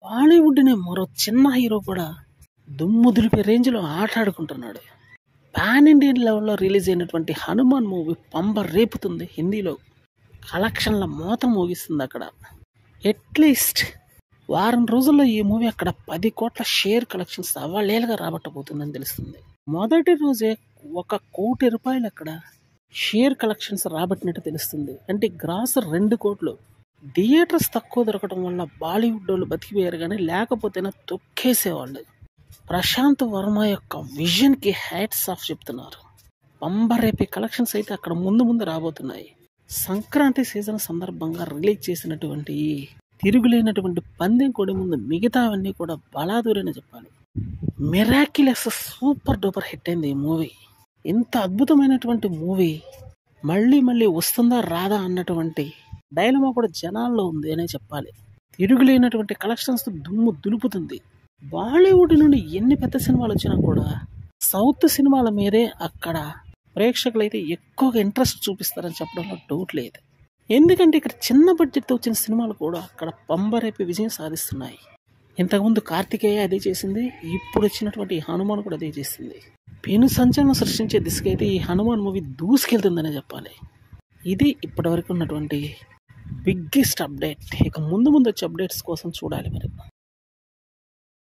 బాలీవుడ్ని మరో చిన్న హీరో కూడా దుమ్ము దులిపే రేంజ్లో ఆటాడుకుంటున్నాడు పాన్ ఇండియన్ లెవెల్లో రిలీజ్ అయినటువంటి హనుమాన్ మూవీ పంబ రేపుతుంది హిందీలో కలెక్షన్ల మోత మోగిస్తుంది అక్కడ అట్లీస్ట్ వారం రోజుల్లో ఈ మూవీ అక్కడ పది కోట్ల షేర్ కలెక్షన్స్ అవలేలుగా రాబట్టబోతుందని తెలుస్తుంది మొదటి రోజే ఒక కోటి రూపాయలు అక్కడ షేర్ కలెక్షన్స్ రాబట్టినట్టు తెలుస్తుంది అంటే గ్రాస్ రెండు కోట్లు థియేటర్స్ తక్కువ దొరకడం వల్ల బాలీవుడ్ వాళ్ళు బతికిపోయారు కానీ లేకపోతేనే తొక్కేసేవాళ్ళు ప్రశాంత్ వర్మ యొక్క విజన్కి హ్యాట్స్ ఆఫ్ చెప్తున్నారు పంబరేపి కలెక్షన్స్ అయితే అక్కడ ముందు ముందు రాబోతున్నాయి సంక్రాంతి సీజన్ సందర్భంగా రిలీజ్ చేసినటువంటి ఈ తిరుగులేనటువంటి పందెం కొడి ముందు మిగతావన్నీ కూడా బలాదూరని చెప్పాలి మిరాకిలస్ సూపర్ డూపర్ హిట్ అయింది ఈ మూవీ ఇంత అద్భుతమైనటువంటి మూవీ మళ్ళీ మళ్ళీ వస్తుందా రాదా అన్నటువంటి డైలమా కూడా జనాల్లో ఉంది అనే చెప్పాలి తిరుగులేనటువంటి కలెక్షన్స్ దుమ్ము దులుపుతుంది బాలీవుడ్ నుండి ఎన్ని పెద్ద సినిమాలు వచ్చినా కూడా సౌత్ సినిమాల మీదే అక్కడ ప్రేక్షకులు అయితే ఎక్కువగా ఇంట్రెస్ట్ చూపిస్తారని చెప్పడంలో డౌట్ లేదు ఎందుకంటే ఇక్కడ చిన్న బడ్జెట్తో వచ్చిన సినిమాలు కూడా అక్కడ పంబరేపి విజయం సాధిస్తున్నాయి ఇంతకుముందు కార్తికేయ అదే చేసింది ఇప్పుడు వచ్చినటువంటి ఈ హనుమాన్ కూడా అదే చేసింది పెను సంచలనం సృష్టించే దిశగా అయితే ఈ హనుమాన్ మూవీ దూసుకెళ్తుందనే చెప్పాలి ఇది ఇప్పటివరకు ఉన్నటువంటి బిగ్గెస్ట్ అప్డేట్ ఇక ముందు ముందు వచ్చే అప్డేట్స్ కోసం చూడాలి మరి